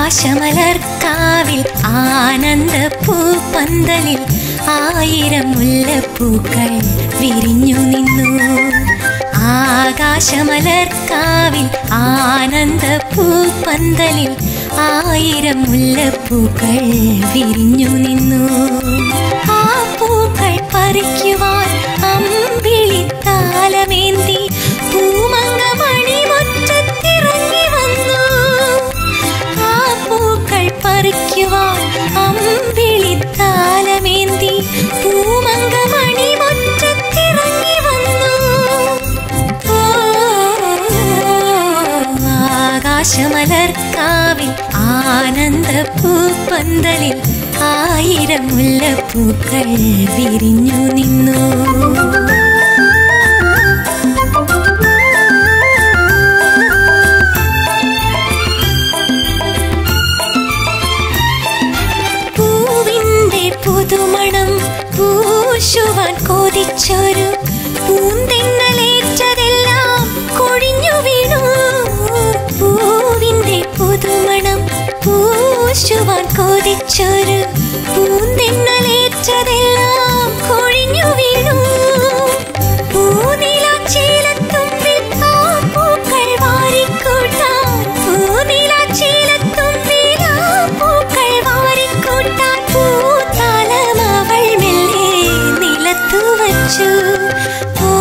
ആകാശമലർക്കാവിൽ ആനന്ദ പൂപ്പന്തലിൽ ആയിരം മുല്ലപ്പൂക്കൾ വിരിഞ്ഞു നിന്നു ആകാശമലർക്കാവിൽ ആനന്ദ പൂപ്പന്തലിൽ ആയിരം മുല്ലപ്പൂക്കൾ വിരിഞ്ഞു നിന്നു ആ പൂക്കൾ പറിക്കുവാൻ അമ്പിളിത്താലമേന്തി പൂമങ്കമണി മുറ്റത്തിറങ്ങി വന്നു ആ പൂക്കൾ പറിക്കുവാൻ അമ്പിളിത്താലമേന്തി പൂമങ്കമണി മുറ്റത്തിറങ്ങി വന്നു ഓ, ആകാശമലർക്കാവിൽ ആനന്ദ പൂപ്പന്തലിൽ ആയിരം മുല്ലപ്പൂക്കൾ വിരിഞ്ഞു നിന്നു പൂവിന്റെ പുതുമണം പൂശുവാൻ കൊതിച്ചൊരു പൂന്തെന്നലേറ്റതെല്ലാം കൊഴിഞ്ഞു വീണു പൂവിന്റെ പുതുമണം പൂശുവാൻ കൊതിച്ചൊരു പൂന്തെന്നലേറ്റതെല്ലാം കൊഴിഞ്ഞു വീണു പൂനിലാച്ചേലത്തുമ്പിൽ ആ പൂക്കൾ വാരിക്കൂട്ടാൻ പൂനിലാച്ചേലത്തുമ്പിൽ ആ പൂക്കൾ വാരിക്കൂട്ടാൻ പൂത്താലം അവൾ മെല്ലെ നിലത്തു വച്ചു ഓ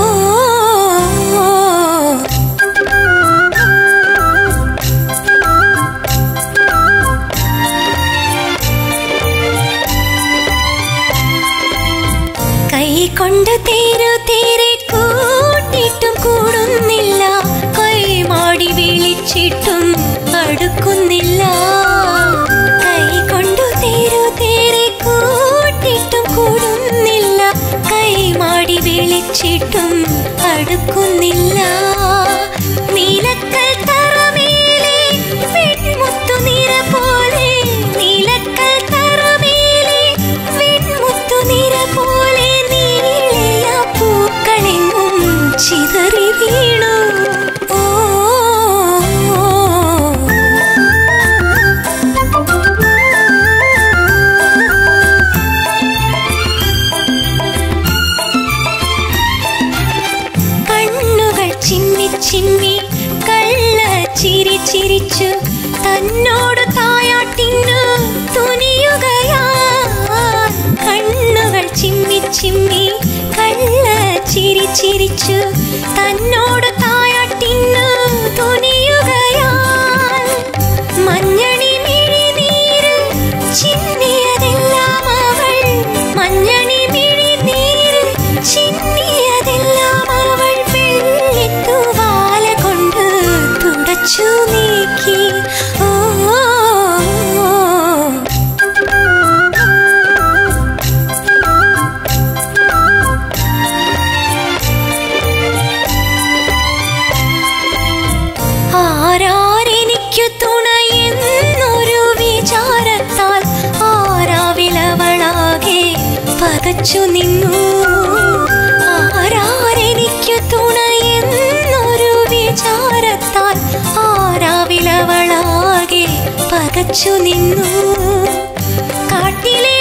കൈ കൊണ്ട് തേരു തേരെ കൂട്ടിട്ടും കൂടുന്നില്ല കൈമാടി വിളിച്ചിട്ടും അടുക്കുന്നില്ല കൈ കൊണ്ടു തേരു തേരെ കൂട്ടിട്ടും കൂടുന്നില്ല കൈമാടി വിളിച്ചിട്ടും അടുക്കുന്നില്ല നീലക്കൽ തറമേലെ വെൺമുത്തു നിറ പോലെ നീലക്കൽ തറമേലെ വെൺമുത്തു നിറ പോലെ നീള പൂക്കളെങ്ങും ചിതറി വീണു ഓ കണ്ണുകൾ ചിമ്മി ചിമ്മി കള്ള ചിരി ചിരിച്ചു തന്നോട് തായാട്ടിന്നു തുനിയുകയാ കണ്ണുകൾ ചിമ്മി ചിമ്മി കള്ള ചിരി ചിരിച്ചു തന്നോട് തായാട്ടിന്നു തുനിയുകയാ മഞ്ഞണി മിഴിനീര് ചിന്നിയതെല്ലാം അവൾ മഞ്ഞണി മിഴിനീര് ചിന്നിയതെല്ലാം അവൾ വെള്ളിത്തൂവാല കൊണ്ട് തുടച്ചു നീക്കി ഓ ആരാരെനിക്കു തുണയെന്നൊരു വിചാരത്താൽ ആരാവിലവളാകെ പകച്ചു നിന്നു ആരാരെനിക്കു തുണയെന്നൊരു വിചാരത്താൽ ആരാവിലവളാകെ പകച്ചു നിന്നു കാട്ടിലെ